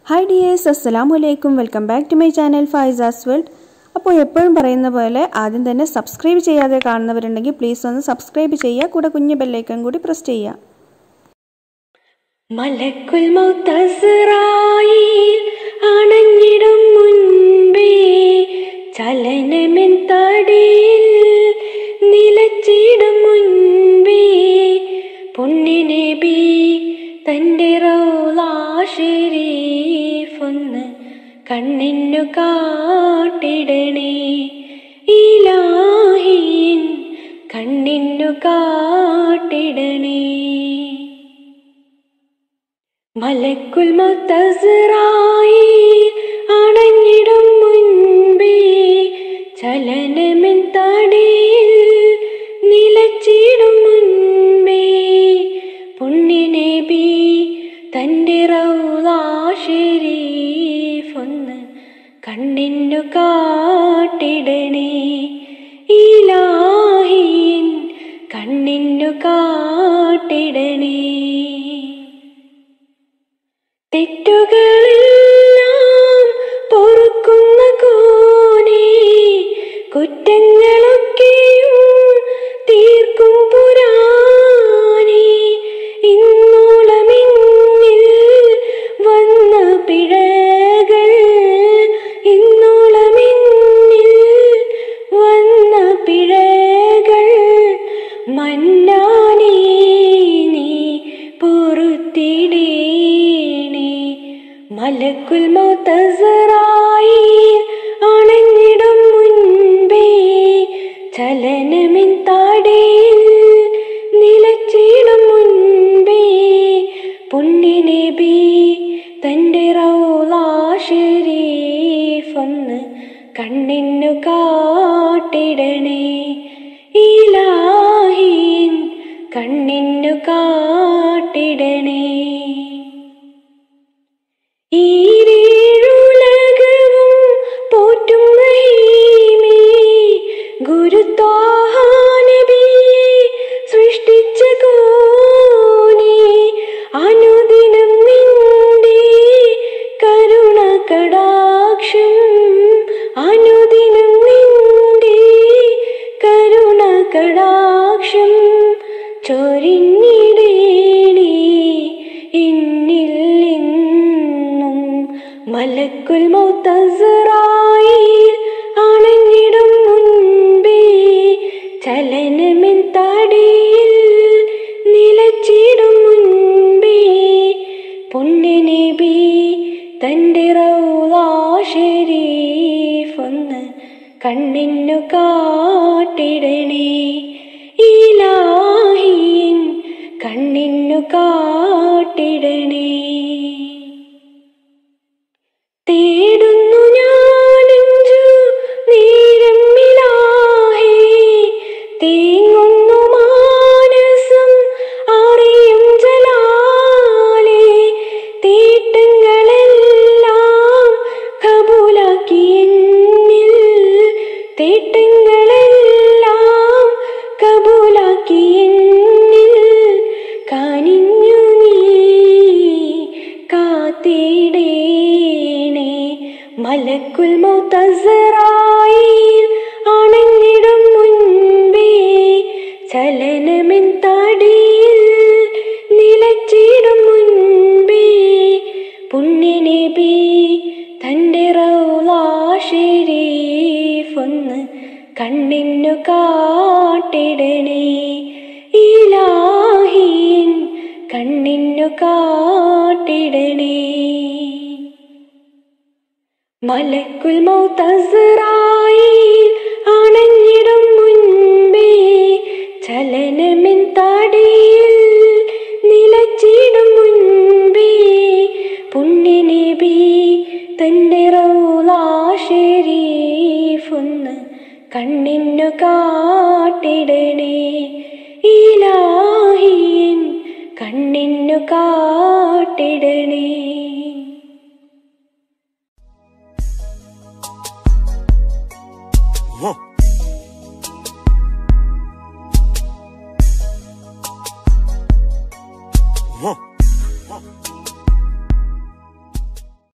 Hi dears അസ്സലാമു അലൈക്കും welcome back to my channel Faiza's world അപ്പോൾ എപ്പോഴും പറയുന്ന പോലെ ആദ്യം തന്നെ സബ്സ്ക്രൈബ് ചെയ്യാതെ കാണുന്നവരുണ്ടെങ്കിൽ പ്ലീസ് ഒന്ന് സബ്സ്ക്രൈബ് ചെയ്യുക കൂടെ കുഞ്ഞു ബെല്ലൈക്കൺ കൂടി പ്രസ് ചെയ്യുക മലക്കുൽ മൗത്തസ്റായി അണഞ്ഞിടും മുൻപേ ചലനമെൻ തടിയിൽ നിലച്ചിടും മുൻപേ പുണ്യനബി തൻ്റെ റൗലാശരീഫൊന്ന് കണ്ണിനു കാട്ടിടണേ ഇലാഹീൻ കണ്ണിനു കാട്ടിടണേ മലക്കുൽ മൗത്തസ്റായി അണഞ്ഞിടും മുൻപേ ചലനമെൻ തടിയിൽ നിലച്ചിടും മുൻപേ പുണ്യനബി തൻ്റെ റൗലാശരീഫൊന്ന് കണ്ണിനു കാട്ടിടണേ ഇലാഹീൻ കണ്ണിനു കാട്ടിടണേ തെറ്റുകളെല്ലാം പൊറുക്കുന്ന കോനെ കുറ്റങ്ങളൊക്കെയും തീർക്കും പുരാനെ ഇന്നോളമിന്നിൽ വന്ന പിഴകൾ ഇന്നോളമിന്നിൽ വന്ന പിഴകൾ മന്നാനേ നീ പൊറുത്തിടേണേ മലക്കുൽ മൗത്തസറായി അണഞ്ഞിടും മുൻപേ ചലനമിൻ താടിയിൽ നിലച്ചിടും മുൻപേ പുണ്യനബി തൻ്റെ റൗലാശരീഫൊന്ന് കണ്ണിനു കാട്ടിടണേ ഇലാഹീൻ കണ്ണിനു കാട്ടിടണേ ഈരേഴുലകവും പോറ്റും റഹീമേ ഗുരുത്വാഹാനബിയെ സൃഷ്ടിച്ച കോനെ അനുദിനം നിന്റെ കരുണ കടാക്ഷം അനുദിനം നിന്റെ കരുണ കടാക്ഷം ചൊരിഞ്ഞിടേണേ എന്നിൽ നിന്നും മലക്കുൽ മൗത്തസറായി അണഞ്ഞിടും മുൻപേ ചലനമെൻ തടിയിൽ നിലച്ചിടും മുൻപേ പുണ്യനബി തൻ്റെ റൗലാശരീഫൊന്ന് കണ്ണിനു കാട്ടിടണേ ഇലാഹീൻ കണ്ണിനു കാട്ടിടണേ തേടുന്നു ഞാനഞ്ചു നേരം ഇലാഹേ തേങ്ങുന്നു മാനസം അറിയും ജലാലേ തേട്ടങ്ങളെല്ലാം കബൂലാക്കി എന്നിൽ തേട്ടങ്ങളെല്ലാം കബൂലാക്കി എന്നിൽ കനിഞ്ഞു നീ കാത്തിടേണേ മലക്കുൽ മൗത്തസറായി അണഞ്ഞിടും മുൻപേ ചലനമെൻ താടിയിൽ നിലച്ചിടും മുൻപേ പുണ്യനബി തൻ്റെ റൗലാശരീഫൊന്ന് കണ്ണിനു കാട്ടിടണേ ഇലാഹീൻ കണ്ണിനു കാട്ടിടണേ മലക്കുൽ മൗത്തസറായി അണഞ്ഞിടും മുൻപേ ചലനമെൻ താടിയിൽ നിലച്ചിടും മുൻപേ പുണ്യനബി തൻ്റെ റൗലാശരീഫൊന്ന് കണ്ണിനു കാട്ടിടണേ ഇലാഹീൻ കണ്ണിനു കാട്ടിടണേ Whoa.